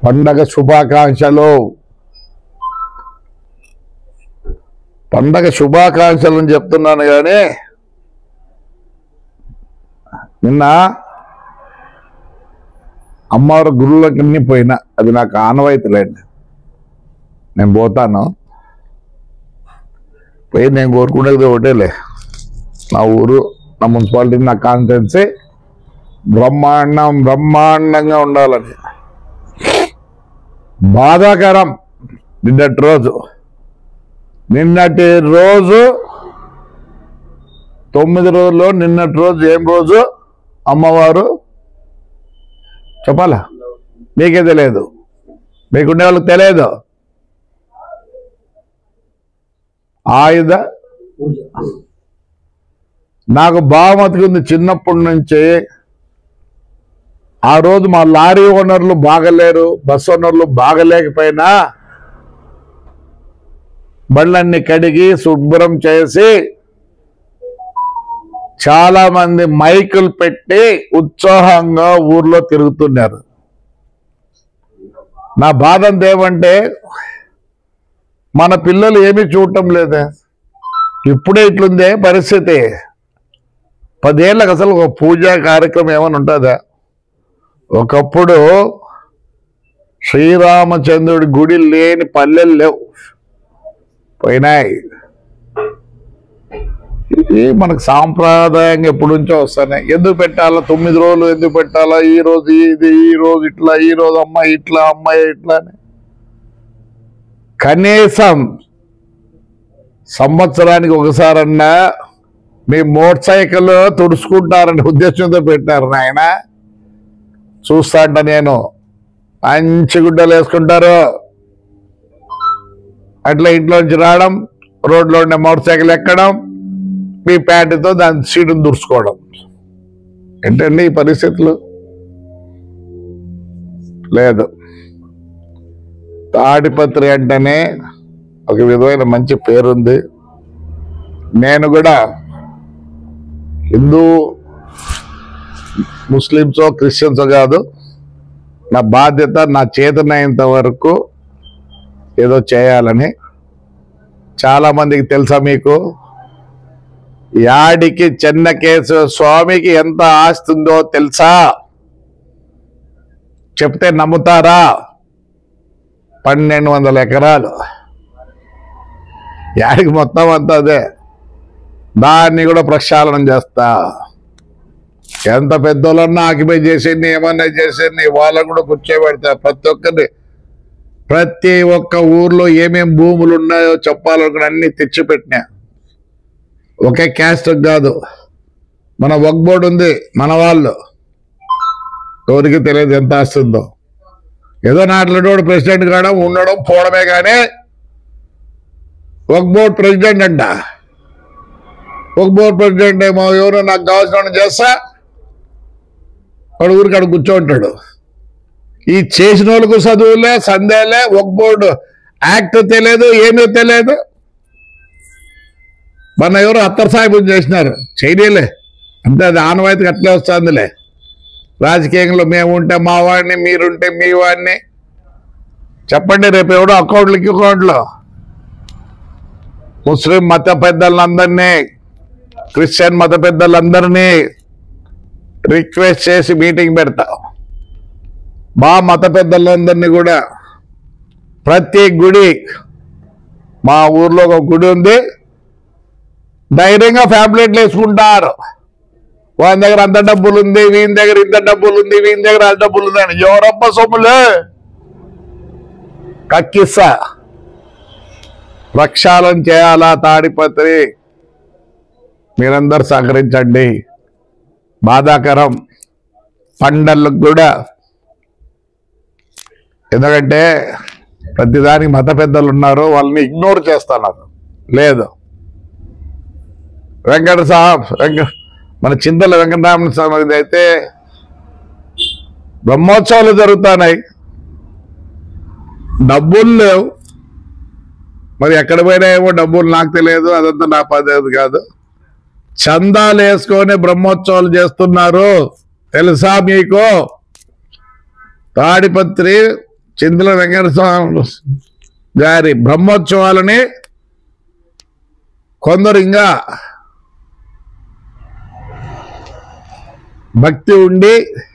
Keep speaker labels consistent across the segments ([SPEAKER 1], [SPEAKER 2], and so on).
[SPEAKER 1] పండగ శుభాకాంక్షలు పండగ శుభాకాంక్షలు అని చెప్తున్నాను కానీ నిన్న అమ్మవారి గురువులకి అన్ని పోయినా అది నాకు ఆనవాయితీలేండి నేను పోతాను పోయి నేను కోరుకునేది ఒకటేలే నా ఊరు నా మున్సిపాలిటీ నా కాన్స్టిట్యున్సీ బ్రహ్మాండం బ్రహ్మాండంగా ఉండాలని బాధాకరం నిన్నటి రోజు నిన్నటి రోజు తొమ్మిది రోజుల్లో నిన్నటి రోజు ఏం రోజు అమ్మవారు చెప్పాలా మీకే తెలియదు మీకుండే వాళ్ళకి తెలియదు ఆయుధ నాకు బామతికి ఉంది చిన్నప్పటి నుంచి ఆ రోజు మా లారీ ఓనర్లు బాగలేరు బస్ ఓనర్లు బాగలేకపోయినా బండ్లన్నీ కడిగి శుభ్రం చేసి చాలా మంది మైకులు పెట్టి ఉత్సాహంగా ఊర్లో తిరుగుతున్నారు నా బాధ అంతా ఏమంటే మన పిల్లలు ఏమీ చూడటం లేదే ఇప్పుడే ఇట్లుందే పరిస్థితి పదేళ్ళకి అసలు ఒక పూజా కార్యక్రమం ఏమైనా ఉంటుందా ఒకప్పుడు శ్రీరామచంద్రుడి గుడి లేని పల్లెలు లేవు పోయినాయి ఇది మనకు సాంప్రదాయంగా ఎప్పటి నుంచో వస్తున్నాయి ఎందుకు పెట్టాలా తొమ్మిది రోజులు ఎందుకు పెట్టాలా ఈ రోజు ఇది ఈ రోజు ఇట్లా ఈ రోజు అమ్మాయి ఇట్లా అమ్మాయి ఇట్లా అని కనీసం సంవత్సరానికి ఒకసారన్నా మీ మోటార్ సైకిల్ తుడుచుకుంటారనే ఉద్దేశంతో పెట్టారు నాయన చూస్తా అంట నేను మంచి గుడ్డలు వేసుకుంటారు అట్లా ఇంట్లో నుంచి రావడం రోడ్లో ఉండే మోటార్ సైకిల్ ఎక్కడం మీ ప్యాంటుతో దాని సీటును దుడుచుకోవడం ఏంటండి ఈ పరిస్థితులు లేదు తాడిపత్రి అంటేనే ఒక విధమైన మంచి పేరుంది నేను కూడా హిందూ ముస్లిమ్సో క్రిస్టియన్సో కాదు నా బాధ్యత నా చేతనైనంత వరకు ఏదో చేయాలని చాలా మందికి తెలుసా మీకు యాడికి చెన్నకేశ్వర స్వామికి ఎంత ఆస్తి ఉందో తెలుసా చెప్తే నమ్ముతారా పన్నెండు వందల ఎకరాలు యాడికి మొత్తం అంతా అదే దాన్ని కూడా ప్రక్షాళనం చేస్తా ఎంత పెద్దోళ్ళన్నా ఆక్యుపై చేసేది ఏమన్నా చేసేది వాళ్ళని కూడా కూర్చోబెడతా ప్రతి ఒక్కరిని ప్రతి ఒక్క ఊర్లో ఏమేం భూములు ఉన్నాయో చెప్పాలనుకుని అన్ని తెచ్చిపెట్టినా ఒకే క్యాస్ట్ కాదు మన వక్ బోర్డు ఉంది మన వాళ్ళు ఎవరికి తెలియదు ఎంత ఆస్తుందో ఏదో నాట్లడోడు ప్రెసిడెంట్ కావడం ఉండడం పోవడమే కానీ వక్ బోర్డు ప్రెసిడెంట్ అంట వక్ బోర్డు ప్రెసిడెంట్ ఏమో ఎవరో నాకు కావాల్సిన వాడిని చేస్తా వాడు ఊరికి అక్కడ కూర్చోంటాడు ఈ చేసిన వాళ్ళకు చదువులే సందేలే వక్ బోర్డు యాక్ట్ తెలియదు ఏమీ తెలియదు మన ఎవరు అత్తర్ సాహిబు చేసినారు చేయలే అంతే అది ఆనవాయితీకి అట్లే వస్తుందిలే రాజకీయంలో మేము ఉంటే మా వాడిని మీరుంటే మీ వాడిని చెప్పండి రేపు ఎవడో అకౌంట్లకి అకౌంట్లో ముస్లిం మత పెద్దలందరినీ క్రిస్టియన్ మత పెద్దలందరినీ రిక్వెస్ట్ చేసి మీటింగ్ పెడతా మా మత పెద్దలందరినీ కూడా ప్రతి గుడి మా ఊర్లో ఒక గుడి ఉంది ధైర్యంగా ఫ్యాబ్లెట్లు వేసుకుంటారు వాని దగ్గర అంత డబ్బులు ఉంది వీని దగ్గర ఇంత డబ్బులు ఉంది వీని దగ్గర అంత డబ్బులు ఉంది అని ఎవరప్ప సొమ్ములే కక్కిస్తా ప్రక్షాళన చేయాలా తాడిపత్రి మీరందరూ సహకరించండి బాధాకరం పండళ్ళకు కూడా ఎందుకంటే ప్రతిదానికి మత పెద్దలు ఉన్నారు వాళ్ళని ఇగ్నోర్ చేస్తున్నారు లేదు వెంకట సాబ్ వెంక మన చింతల వెంకటరామణ స్వామి అయితే బ్రహ్మోత్సవాలు జరుగుతున్నాయి డబ్బులు లేవు మరి ఎక్కడ పోయినా ఏమో డబ్బులు నాకు తెలియదు అదంతా నా పద్ధతి కాదు చందాలు వేసుకొని బ్రహ్మోత్సవాలు చేస్తున్నారు తెలుసా మీకు తాడిపత్రి చింతల వెంకట స్వామి గారి బ్రహ్మోత్సవాలని కొందరు ఇంకా భక్తి ఉండి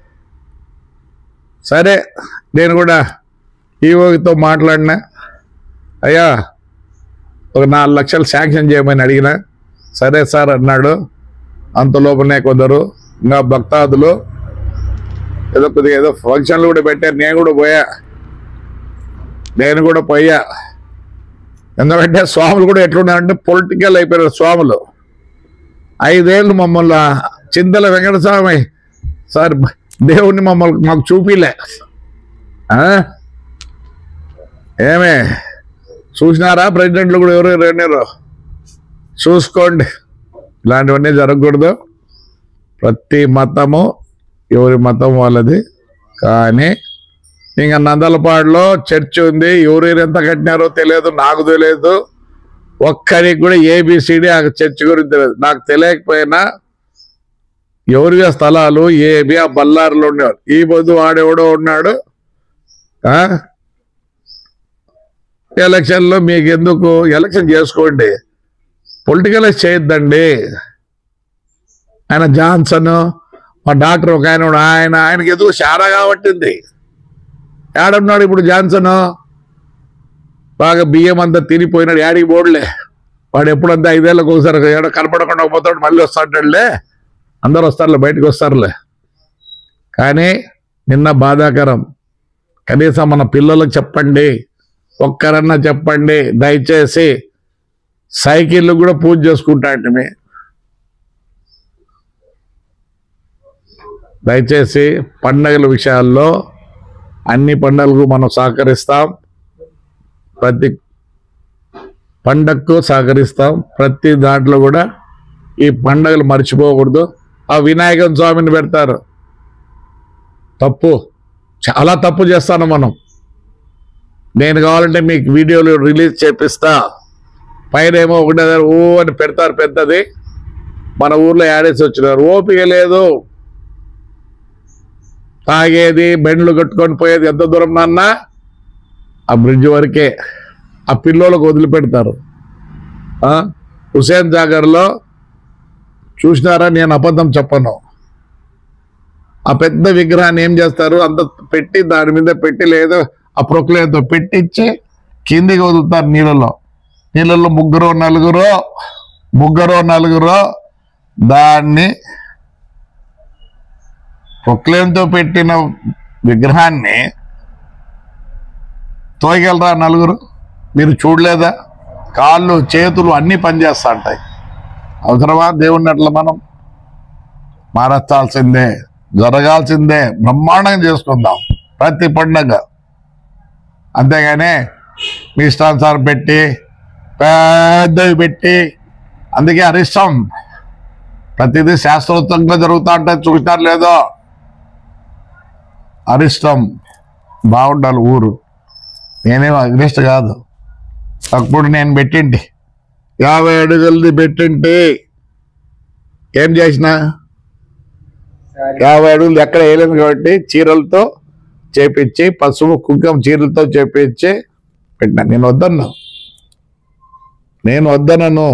[SPEAKER 1] సరే నేను కూడా ఈవోతో మాట్లాడినా అయ్యా ఒక నాలుగు లక్షలు శాంక్షన్ చేయమని అడిగిన సరే సార్ అన్నాడు అంత లోపలనే కొందరు ఇంకా భక్తాదులు ఏదో కొద్దిగా ఏదో ఫంక్షన్లు కూడా పెట్టారు నేను కూడా పోయా నేను కూడా పోయా ఎందుకంటే స్వాములు కూడా ఎట్లున్నారంటే పొలిటికల్ అయిపోయారు స్వాములు ఐదేళ్ళు మమ్మల్ని చింతల వెంకటస్వామి సార్ దేవుణ్ణి మమ్మల్ని మాకు చూపిలే ఆ? ఏమే చూసినారా ప్రెసిడెంట్లు కూడా ఎవరు రెండారు చూసుకోండి ఇలాంటివన్నీ జరగకూడదు ప్రతి మతము ఎవరి మతం వాళ్ళది కానీ ఇంకా నందలపాడులో చర్చ్ ఉంది ఎవరెవరు ఎంత కట్టినారో తెలియదు నాకు తెలియదు ఒక్కరికి కూడా ఏబిసిడి ఆ చర్చ్ గురించి తెలియదు నాకు తెలియకపోయినా ఎవరి స్థలాలు ఏబి ఆ బల్లారులో ఉండేవారు ఈ పొద్దు వాడెవడో ఉన్నాడు ఆ? ఎలక్షన్లో మీకు ఎందుకు ఎలక్షన్ చేసుకోండి పొలిటికలైజ్ చేయొద్దండి ఆయన జాన్సన్ మా డాక్టర్ ఒక ఆయన ఉన్నాడు. ఆయన ఆయనకి ఎందుకు శారా కాబట్టింది ఏడున్నాడు ఇప్పుడు జాన్సన్ బాగా బియ్యం అంతా తినిపోయినాడు యాడికి పోడులే వాడు ఎప్పుడంతా ఐదేళ్ళకి ఒకసారి ఏడో కనపడకుండా పోతాడు మళ్ళీ వస్తాడులే అందరు వస్తారులే బయటకు వస్తారులే కానీ నిన్న బాధాకరం కనీసం మన పిల్లలకు చెప్పండి ఒక్కరన్నా చెప్పండి దయచేసి సైకిళ్ళు కూడా పూజ చేసుకుంటా అంటే దయచేసి పండగల విషయాల్లో అన్ని పండుగలకు మనం సహకరిస్తాం ప్రతి పండగకు సహకరిస్తాం ప్రతి దాంట్లో కూడా ఈ పండగలు మర్చిపోకూడదు ఆ వినాయక స్వామిని పెడతారు తప్పు చాలా తప్పు చేస్తాను మనం నేను కావాలంటే మీకు వీడియోలు రిలీజ్ చేపిస్తా పైన ఏమో ఒకటే దగ్గర ఓ అని పెడతారు పెద్దది మన ఊర్లో యాడేసి వచ్చినారు ఓపిక లేదు తాగేది బెండ్లు కట్టుకొని పోయేది ఎంత దూరం నాన్న ఆ బ్రిడ్జ్ వరకే ఆ పిల్లోలకు వదిలిపెడతారు ఆ? హుసేన్ సాగర్లో చూసినారా నేను అబద్ధం చెప్పను ఆ పెద్ద విగ్రహాన్ని ఏం చేస్తారు అంత పెట్టి దాని మీద పెట్టి లేదో ఆ ప్రొక్లేతో పెట్టించి కిందికి వదులుతారు నీళ్ళలో నీళ్ళలో ముగ్గురు నలుగురు ముగ్గురు నలుగురు దాన్ని ప్రొక్లేన్తో పెట్టిన విగ్రహాన్ని తోయగలరా నలుగురు మీరు చూడలేదా కాళ్ళు చేతులు అన్నీ పనిచేస్తా ఉంటాయి అవసరమా దేవుణ్ణి అట్లా మనం మారచాల్సిందే జరగాల్సిందే బ్రహ్మాండంగా చేసుకుందాం ప్రతి పండగ అంతేగాని మీ ఇష్టానుసారం పెట్టి పెద్దవి పెట్టి అందుకే అరిష్టం ప్రతిదీ శాస్త్రోక్తంగా జరుగుతూ ఉంటే చూసినారు లేదో అరిష్టం బాగుండాలి ఊరు నేనేం అగ్నిష్ట కాదు అప్పుడు నేను పెట్టింటి యాభై అడుగులది పెట్టింటి ఏం చేసిన యాభై అడుగులు ఎక్కడ వేయలేదు కాబట్టి చీరలతో చేపించి పసుపు కుంకుమ చీరలతో చేపించి పెట్టినా నేను వద్దన్నా నేను వద్దనను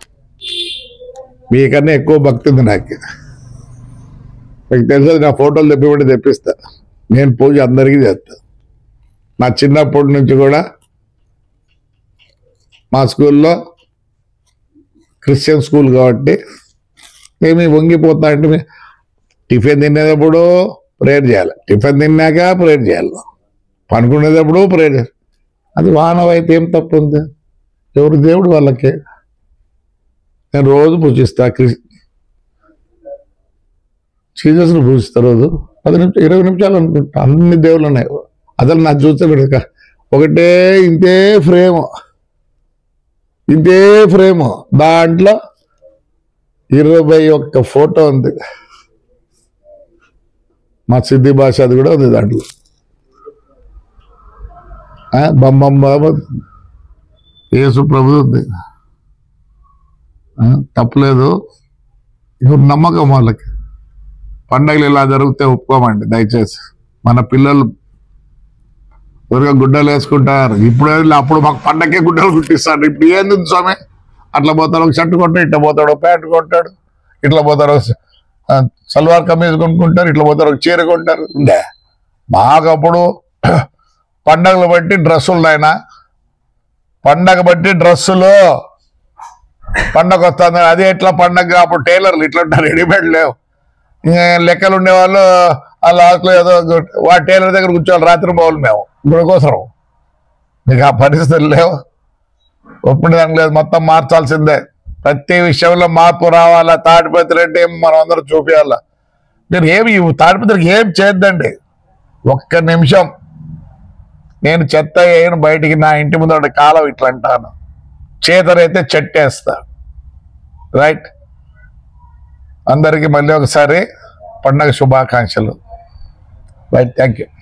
[SPEAKER 1] మీకన్నా ఎక్కువ భక్తి ఉంది నాకు మీకు తెలుసు నా ఫోటోలు తెప్పిబడి తెప్పిస్తా నేను పూజ అందరికీ చేస్తా నా చిన్నప్పటి నుంచి కూడా మా స్కూల్లో క్రిస్టియన్ స్కూల్ కాబట్టి ఏమి వంగిపోతా అంటే మీ- టిఫిన్ తినేటప్పుడు ప్రేయర్ చేయాలి టిఫిన్ తిన్నాక ప్రేయర్ చేయాలి పనుకునేటప్పుడు ప్రేయర్ చేయాలి అది వానవైతే ఏం తప్పు ఉంది ఎవరు దేవుడు వాళ్ళకి నేను రోజు పూజిస్తా క్రిస్ జీసస్ని పూజిస్తా రోజు పది నిమిషాలు ఇరవై నిమిషాలు అనుకుంటా అన్ని దేవుళ్ళు ఉన్నాయి అసలు నాకు చూస్తే పెడక ఒకటే ఇంతే ఫ్రేమ్ ఇంతే ఫ్రేమ్ దాంట్లో ఇరవై ఒక్క ఫోటో ఉంది మా సిద్ధి భాష అది కూడా ఉంది దాంట్లో ఆ, బొమ్మం బాబా యేసు ప్రభు ఉంది ఆ, తప్పులేదు ఇప్పుడు నమ్మకం వాళ్ళకి పండగలు ఇలా జరిగితే ఒప్పుకోమండి దయచేసి మన పిల్లలు త్వరగా గుడ్డలు వేసుకుంటారు ఇప్పుడు ఏం లే, అప్పుడు మాకు పండగకే గుడ్డలు కుట్టిస్తారు ఇప్పుడు ఏంది స్వామి అట్లా పోతాడు ఒక షర్ట్ కొంటాడు ఇట్లా పోతాడు ఒక ప్యాంట్ కొంటాడు ఇట్లా పోతారు ఒక స- ఆ, సల్వార్ కమీజ్ కొనుక్కుంటారు ఇట్లా పోతారు ఒక చీర కొంటారు ఉండే మాకప్పుడు పండగలు బట్టి డ్రెస్సులు నాయన పండగ బట్టి డ్రెస్సులు పండగ వస్తుంది అది ఎట్లా పండగ అప్పుడు టైలర్లు ఇట్లా ఉంటారు రెడీమేడ్ లేవు ఇంకా లెక్కలు ఉండేవాళ్ళు ఆ లాస్ట్లో ఏదో ఒక- వాడి టైలర్ దగ్గర కూర్చోవాలి రాత్రి బావులు మేము ఇప్పుడు కోసం మీకు ఆ పరిస్థితులు లేవు ఒప్పుకోవడానికి లేదు మొత్తం మార్చాల్సిందే ప్రతి విషయంలో మార్పు రావాలా తాడిపత్రి అంటే ఏం మనం అందరం చూపించాలా మీరు ఏమి ఈ తాడిపత్రికి ఏం చేద్దండి ఒక్క నిమిషం నేను చెత్త వేయను బయటికి నా ఇంటి ముందు కాలం ఇట్లా అంటాను చేతనైతే చెట్టేస్తా రైట్ అందరికీ మళ్ళీ ఒకసారి పండగ శుభాకాంక్షలు రైట్ థ్యాంక్ యూ